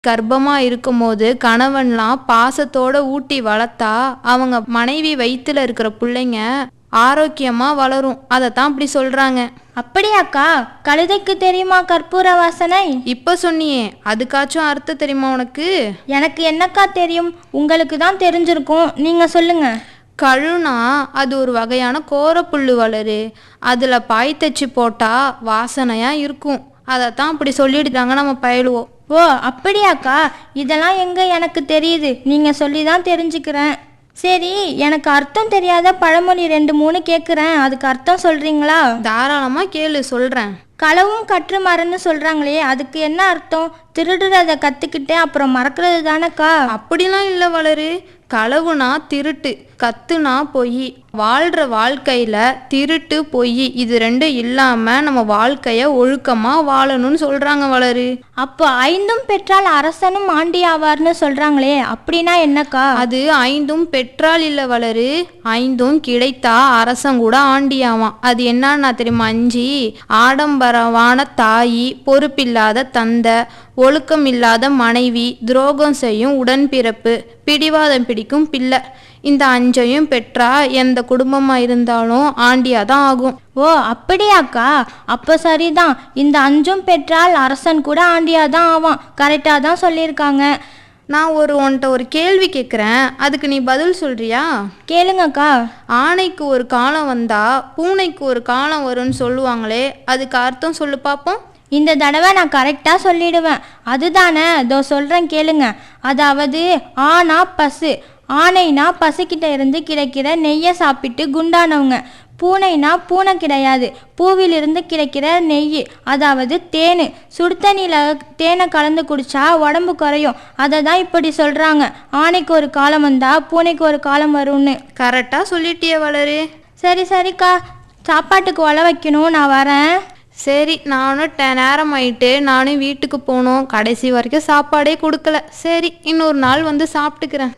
கர்ப்பமா இருக்கும்போது கணவன்லாம் பாசத்தோட ஊட்டி வளர்த்தா அவங்க மனைவி வயித்துல இருக்கிற பிள்ளைங்க ஆரோக்கியமா வளரும் அதைத்தான் அப்படி சொல்றாங்க அப்படியாக்கா கழுதைக்கு தெரியுமா கற்பூர வாசனை இப்ப சொன்னியே அதுக்காச்சும் அர்த்தம் தெரியுமா உனக்கு எனக்கு என்னக்கா தெரியும் உங்களுக்கு தான் தெரிஞ்சிருக்கும் நீங்க சொல்லுங்க கழுனா அது ஒரு வகையான கோரப்புல்லு வளரு அதுல பாய் தச்சு போட்டா வாசனையா இருக்கும் அதைத்தான் அப்படி சொல்லிடுறாங்க நம்ம பயலுவோம் ஓ அப்படியாக்கா இதெல்லாம் எங்க எனக்கு தெரியுது நீங்க சொல்லி தான் தெரிஞ்சுக்கிறேன் சரி எனக்கு அர்த்தம் தெரியாத பழமொழி ரெண்டு மூணு கேட்குறேன் அதுக்கு அர்த்தம் சொல்றீங்களா தாராளமா கேளு சொல்றேன் களவும் கற்று மரன்னு சொல்றாங்களே அதுக்கு என்ன அர்த்தம் திருடுறத கத்துக்கிட்டு அப்புறம் மறக்கிறது தானக்கா அப்படிலாம் இல்லை வளரு களவுனா திருட்டு கத்துனா பொய் வாழ்கிற வாழ்க்கையில் திருட்டு பொய் இது ரெண்டும் இல்லாமல் நம்ம வாழ்க்கையை ஒழுக்கமாக வாழணும்னு சொல்கிறாங்க வளரு அப்போ ஐந்தும் பெற்றால் அரசனும் ஆண்டி ஆவார்னு சொல்றாங்களே அப்படின்னா என்னக்கா அது ஐந்தும் பெற்றால் இல்லை வளரு ஐந்தும் கிடைத்தா அரசன் கூட ஆண்டியாவான் அது என்னன்னா தெரியுமா அஞ்சு ஆடம்பரமான தாயி பொறுப்பில்லாத தந்தை ஒழுக்கம் இல்லாத மனைவி துரோகம் செய்யும் உடன்பிறப்பு பிடிவாதம் பிடிக்கும் பிள்ளை இந்த அஞ்சையும் பெற்றா எந்த குடும்பமாக இருந்தாலும் ஆண்டியாக தான் ஆகும் ஓ அப்படியாக்கா அப்போ சரிதான் இந்த அஞ்சும் பெற்றால் அரசன் கூட ஆண்டியா தான் ஆவான் கரெக்டாக தான் சொல்லியிருக்காங்க நான் ஒரு உன்கிட்ட ஒரு கேள்வி கேட்குறேன் அதுக்கு நீ பதில் சொல்றியா கேளுங்கக்கா ஆணைக்கு ஒரு காலம் வந்தா பூனைக்கு ஒரு காலம் வரும்னு சொல்லுவாங்களே அதுக்கு அர்த்தம் சொல்லு பார்ப்போம் இந்த தடவை நான் கரெக்டாக சொல்லிடுவேன் அதுதானே இதோ சொல்கிறேன் கேளுங்க அதாவது ஆனா பசு ஆனைனா பசுக்கிட்ட இருந்து கிடைக்கிற நெய்யை சாப்பிட்டு குண்டானவங்க பூனைனா பூனை கிடையாது பூவிலிருந்து கிடைக்கிற நெய் அதாவது தேன் சுடுதண்ணியில் தேனை கலந்து குடிச்சா உடம்பு குறையும் அதை தான் இப்படி சொல்கிறாங்க ஆனைக்கு ஒரு காலம் வந்தா பூனைக்கு ஒரு காலம் வரும்னு கரெக்டாக சொல்லிட்டியே வளரு சரி சரிக்கா சாப்பாட்டுக்கு ஒலை வைக்கணும் நான் வரேன் சரி நானும் டே நேரம் ஆயிட்டு நானும் வீட்டுக்கு போகணும் கடைசி வரைக்கும் சாப்பாடே கொடுக்கல சரி இன்னொரு நாள் வந்து சாப்பிட்டுக்கிறேன்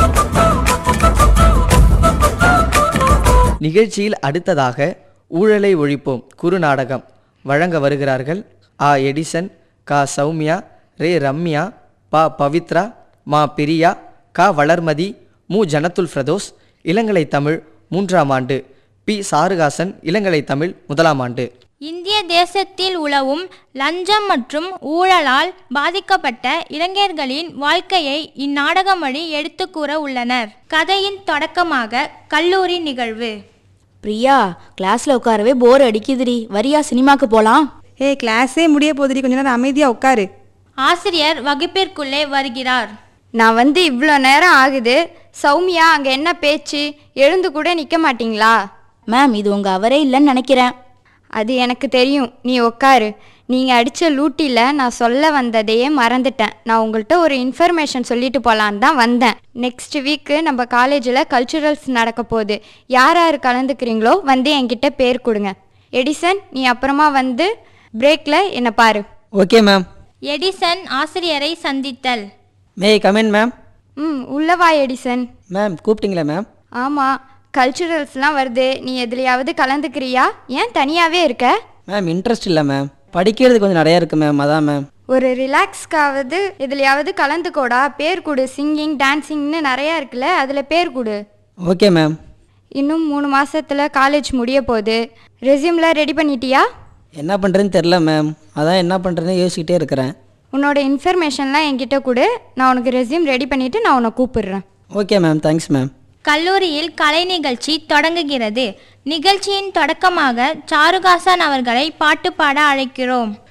நிகழ்ச்சியில் அடுத்ததாக ஊழலை ஒழிப்போம் குறுநாடகம் வழங்க வருகிறார்கள் ஆ எடிசன் கா சௌமியா ரே ரம்யா பா பவித்ரா மா பிரியா கா வளர்மதி மு ஜனத்துல் ஃப்ரதோஸ் இளங்கலை தமிழ் மூன்றாம் ஆண்டு பி சாருகாசன் இளங்கலை தமிழ் முதலாம் ஆண்டு இந்திய தேசத்தில் உலவும் லஞ்சம் மற்றும் ஊழலால் பாதிக்கப்பட்ட இளைஞர்களின் வாழ்க்கையை இந்நாடகம் வழி எடுத்து கூற உள்ளனர் கதையின் தொடக்கமாக கல்லூரி நிகழ்வு பிரியா கிளாஸ்ல உட்காரவே போர் அடிக்குதுடி வரியா சினிமாக்கு போலாம் ஏய் கிளாஸே முடிய போகுதுடி கொஞ்ச நேரம் அமைதியாக உட்காரு ஆசிரியர் வகுப்பிற்குள்ளே வருகிறார் நான் வந்து இவ்வளோ நேரம் ஆகுது சௌமியா அங்கே என்ன பேச்சு எழுந்து கூட நிற்க மாட்டீங்களா மேம் இது உங்க அவரே இல்லைன்னு நினைக்கிறேன் அது எனக்கு தெரியும் நீ உட்காரு நீங்கள் அடித்த லூட்டியில் நான் சொல்ல வந்ததையே மறந்துட்டேன் நான் உங்கள்கிட்ட ஒரு இன்ஃபர்மேஷன் சொல்லிட்டு போகலான்னு தான் வந்தேன் நெக்ஸ்ட் வீக்கு நம்ம காலேஜில் கல்ச்சுரல்ஸ் நடக்க போகுது யார் யார் கலந்துக்கிறீங்களோ வந்து என்கிட்ட பேர் கொடுங்க எடிசன் நீ அப்புறமா வந்து பிரேக்கில் என்னை பாரு ஓகே மேம் எடிசன் ஆசிரியரை சந்தித்தல் மே கமெண்ட் மேம் ம் உள்ளவா எடிசன் மேம் கூப்பிட்டீங்களா மேம் ஆமாம் கல்ச்சுரல்ஸ்லாம் வருது நீ எதுலையாவது கலந்துக்கிறியா ஏன் தனியாகவே இருக்க மேம் இன்ட்ரெஸ்ட் இல்லை மேம் படிக்கிறது கொஞ்சம் நிறையா இருக்குது மேம் அதான் மேம் ஒரு ரிலாக்ஸ்க்காவது எதுலையாவது கலந்துக்கோடா பேர் கொடு சிங்கிங் டான்சிங்னு நிறையா இருக்குல்ல அதில் பேர் கொடு ஓகே மேம் இன்னும் மூணு மாசத்துல காலேஜ் முடிய போகுது ரெஸ்யூம்லாம் ரெடி பண்ணிட்டியா என்ன பண்ணுறதுன்னு தெரில மேம் அதான் என்ன பண்ணுறதுன்னு யோசிக்கிட்டே இருக்கிறேன் உன்னோட இன்ஃபர்மேஷன்லாம் என்கிட்ட கொடு நான் உனக்கு ரெஸ்யூம் ரெடி பண்ணிவிட்டு நான் உன்னை கூப்பிடுறேன் ஓகே மேம் தேங்க்ஸ் மேம் கல்லூரியில் கலை நிகழ்ச்சி தொடங்குகிறது நிகழ்ச்சியின் தொடக்கமாக சாருகாசன் அவர்களை பாட்டு பாட அழைக்கிறோம்